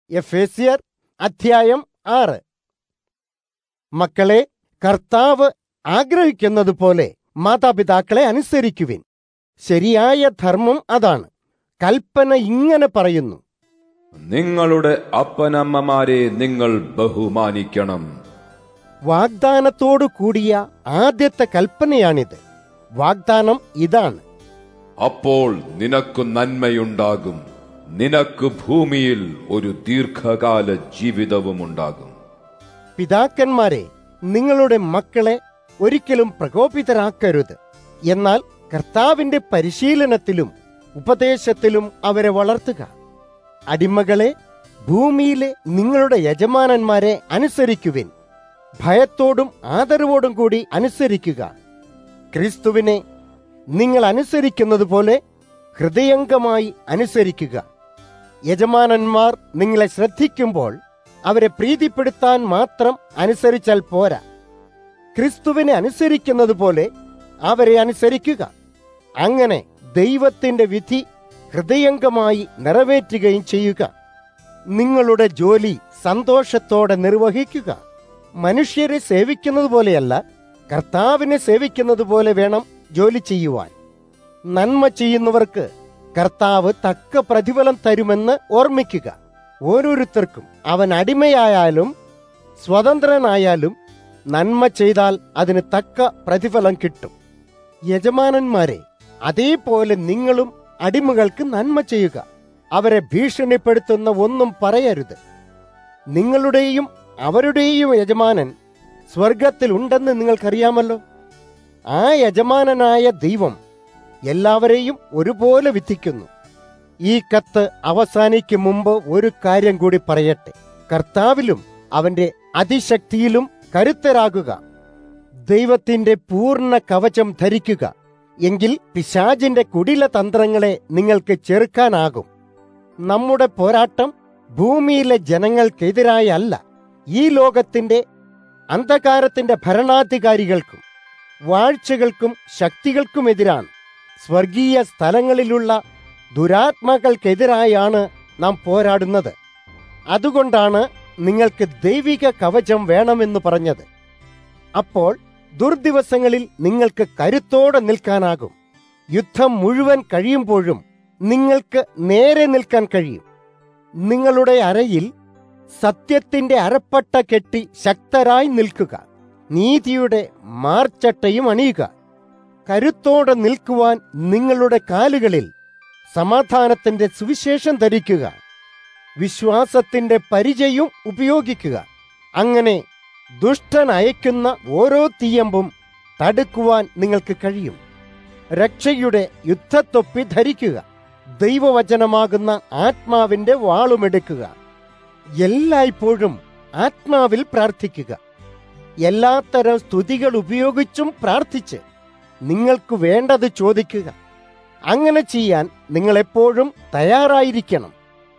എഫേസ്യർ അധ്യായം ആറ് മക്കളെ കർത്താവ് ആഗ്രഹിക്കുന്നത് പോലെ മാതാപിതാക്കളെ അനുസരിക്കുവിൻ ശരിയായ ധർമ്മം അതാണ് കൽപ്പന ഇങ്ങനെ പറയുന്നു നിങ്ങളുടെ അപ്പനമ്മമാരെ നിങ്ങൾ ബഹുമാനിക്കണം വാഗ്ദാനത്തോടു കൂടിയ ആദ്യത്തെ കൽപ്പനയാണിത് വാഗ്ദാനം ഇതാണ് അപ്പോൾ നിനക്ക് നന്മയുണ്ടാകും നിനക്ക് ഭൂമിയിൽ ഒരു ദീർഘകാല ജീവിതവും ഉണ്ടാകും പിതാക്കന്മാരെ നിങ്ങളുടെ മക്കളെ ഒരിക്കലും പ്രകോപിതരാക്കരുത് എന്നാൽ കർത്താവിന്റെ പരിശീലനത്തിലും ഉപദേശത്തിലും അവരെ വളർത്തുക അടിമകളെ ഭൂമിയിലെ നിങ്ങളുടെ യജമാനന്മാരെ അനുസരിക്കുവിൻ ഭയത്തോടും ആദരവോടും കൂടി അനുസരിക്കുക ക്രിസ്തുവിനെ നിങ്ങൾ അനുസരിക്കുന്നത് പോലെ ഹൃദയംഗമായി അനുസരിക്കുക യജമാനന്മാർ നിങ്ങളെ ശ്രദ്ധിക്കുമ്പോൾ അവരെ പ്രീതിപ്പെടുത്താൻ മാത്രം അനുസരിച്ചാൽ പോരാ ക്രിസ്തുവിനെ അനുസരിക്കുന്നത് പോലെ അവരെ അനുസരിക്കുക അങ്ങനെ ദൈവത്തിന്റെ വിധി ഹൃദയംഗമായി നിറവേറ്റുകയും ചെയ്യുക നിങ്ങളുടെ ജോലി സന്തോഷത്തോടെ നിർവഹിക്കുക മനുഷ്യരെ സേവിക്കുന്നത് പോലെയല്ല കർത്താവിനെ സേവിക്കുന്നത് പോലെ വേണം ജോലി ചെയ്യുവാൻ നന്മ ചെയ്യുന്നവർക്ക് കർത്താവ് തക്ക പ്രതിഫലം തരുമെന്ന് ഓർമ്മിക്കുക ഓരോരുത്തർക്കും അവൻ അടിമയായാലും സ്വതന്ത്രനായാലും നന്മ ചെയ്താൽ അതിന് തക്ക പ്രതിഫലം കിട്ടും യജമാനന്മാരെ അതേപോലെ നിങ്ങളും അടിമകൾക്ക് നന്മ ചെയ്യുക അവരെ ഭീഷണിപ്പെടുത്തുന്ന ഒന്നും പറയരുത് നിങ്ങളുടെയും അവരുടെയും യജമാനൻ സ്വർഗത്തിൽ ഉണ്ടെന്ന് നിങ്ങൾക്കറിയാമല്ലോ ആ യജമാനനായ ദൈവം എല്ലാവരെയും ഒരുപോലെ വിധിക്കുന്നു ഈ കത്ത് അവസാനിക്കും മുമ്പ് ഒരു കാര്യം കൂടി പറയട്ടെ കർത്താവിലും അവന്റെ അതിശക്തിയിലും കരുത്തരാകുക ദൈവത്തിന്റെ പൂർണ്ണ കവചം ധരിക്കുക എങ്കിൽ പിശാജിന്റെ കുടില തന്ത്രങ്ങളെ നിങ്ങൾക്ക് ചെറുക്കാനാകും നമ്മുടെ പോരാട്ടം ഭൂമിയിലെ ജനങ്ങൾക്കെതിരായ അല്ല ഈ ലോകത്തിന്റെ അന്ധകാരത്തിന്റെ ഭരണാധികാരികൾക്കും വാഴ്ചകൾക്കും ശക്തികൾക്കുമെതിരാണ് സ്വർഗീയ സ്ഥലങ്ങളിലുള്ള ദുരാത്മാക്കൾക്കെതിരായാണ് നാം പോരാടുന്നത് അതുകൊണ്ടാണ് നിങ്ങൾക്ക് ദൈവിക കവചം വേണമെന്ന് പറഞ്ഞത് അപ്പോൾ ദുർദിവസങ്ങളിൽ നിങ്ങൾക്ക് കരുത്തോടെ നിൽക്കാനാകും യുദ്ധം മുഴുവൻ കഴിയുമ്പോഴും നിങ്ങൾക്ക് നേരെ നിൽക്കാൻ കഴിയും നിങ്ങളുടെ അരയിൽ സത്യത്തിന്റെ അരപ്പട്ട കെട്ടി ശക്തരായി നിൽക്കുക നീതിയുടെ മാർച്ചട്ടയും അണിയുക കരുത്തോടെ നിൽക്കുവാൻ നിങ്ങളുടെ കാലുകളിൽ സമാധാനത്തിന്റെ സുവിശേഷം ധരിക്കുക വിശ്വാസത്തിന്റെ പരിചയം ഉപയോഗിക്കുക അങ്ങനെ ദുഷ്ടൻ അയക്കുന്ന ഓരോ തീയമ്പും തടുക്കുവാൻ നിങ്ങൾക്ക് കഴിയും രക്ഷയുടെ യുദ്ധത്തൊപ്പി ധരിക്കുക ദൈവവചനമാകുന്ന ആത്മാവിന്റെ വാളുമെടുക്കുക എല്ലായ്പ്പോഴും ആത്മാവിൽ പ്രാർത്ഥിക്കുക എല്ലാത്തരം സ്തുതികൾ ഉപയോഗിച്ചും പ്രാർത്ഥിച്ച് നിങ്ങൾക്ക് വേണ്ടത് ചോദിക്കുക അങ്ങനെ ചെയ്യാൻ നിങ്ങൾ എപ്പോഴും തയ്യാറായിരിക്കണം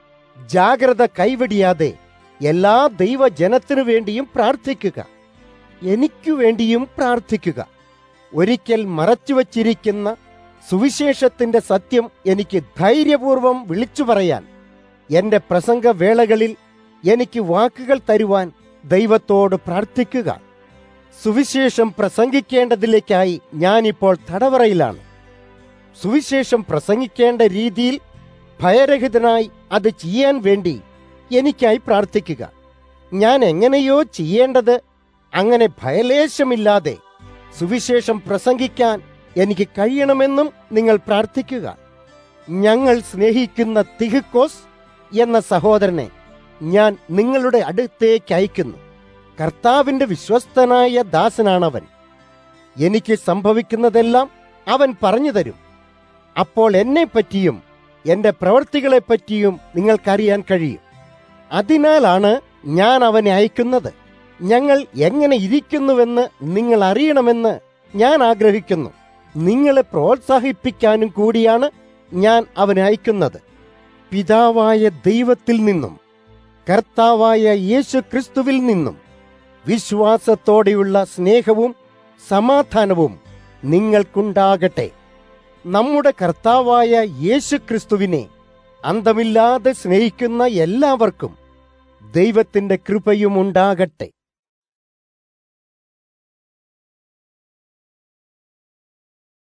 ജാഗ്രത കൈവെടിയാതെ എല്ലാ ദൈവജനത്തിനു വേണ്ടിയും പ്രാർത്ഥിക്കുക എനിക്കു വേണ്ടിയും പ്രാർത്ഥിക്കുക ഒരിക്കൽ മറച്ചുവച്ചിരിക്കുന്ന സുവിശേഷത്തിന്റെ സത്യം എനിക്ക് ധൈര്യപൂർവം വിളിച്ചു പറയാൻ എന്റെ പ്രസംഗവേളകളിൽ എനിക്ക് വാക്കുകൾ തരുവാൻ ദൈവത്തോട് പ്രാർത്ഥിക്കുക സുവിശേഷം പ്രസംഗിക്കേണ്ടതിലേക്കായി ഞാനിപ്പോൾ തടവറയിലാണ് സുവിശേഷം പ്രസംഗിക്കേണ്ട രീതിയിൽ ഭയരഹിതനായി അത് ചെയ്യാൻ വേണ്ടി എനിക്കായി പ്രാർത്ഥിക്കുക ഞാൻ എങ്ങനെയോ ചെയ്യേണ്ടത് അങ്ങനെ ഭയലേശമില്ലാതെ സുവിശേഷം പ്രസംഗിക്കാൻ എനിക്ക് കഴിയണമെന്നും നിങ്ങൾ പ്രാർത്ഥിക്കുക ഞങ്ങൾ സ്നേഹിക്കുന്ന തിഹിക്കോസ് എന്ന സഹോദരനെ ഞാൻ നിങ്ങളുടെ അടുത്തേക്ക് അയക്കുന്നു കർത്താവിന്റെ വിശ്വസ്തനായ ദാസനാണവൻ എനിക്ക് സംഭവിക്കുന്നതെല്ലാം അവൻ പറഞ്ഞു തരും അപ്പോൾ എന്നെ പറ്റിയും എന്റെ പ്രവൃത്തികളെ പറ്റിയും നിങ്ങൾക്കറിയാൻ കഴിയും അതിനാലാണ് ഞാൻ അവനെ അയക്കുന്നത് ഞങ്ങൾ എങ്ങനെ ഇരിക്കുന്നുവെന്ന് നിങ്ങൾ അറിയണമെന്ന് ഞാൻ ആഗ്രഹിക്കുന്നു നിങ്ങളെ പ്രോത്സാഹിപ്പിക്കാനും കൂടിയാണ് ഞാൻ അവനെ അയക്കുന്നത് പിതാവായ ദൈവത്തിൽ നിന്നും കർത്താവായ യേശു ക്രിസ്തുവിൽ നിന്നും വിശ്വാസത്തോടെയുള്ള സ്നേഹവും സമാധാനവും നിങ്ങൾക്കുണ്ടാകട്ടെ നമ്മുടെ കർത്താവായ യേശു ക്രിസ്തുവിനെ അന്തമില്ലാതെ സ്നേഹിക്കുന്ന എല്ലാവർക്കും ദൈവത്തിന്റെ കൃപയും ഉണ്ടാകട്ടെ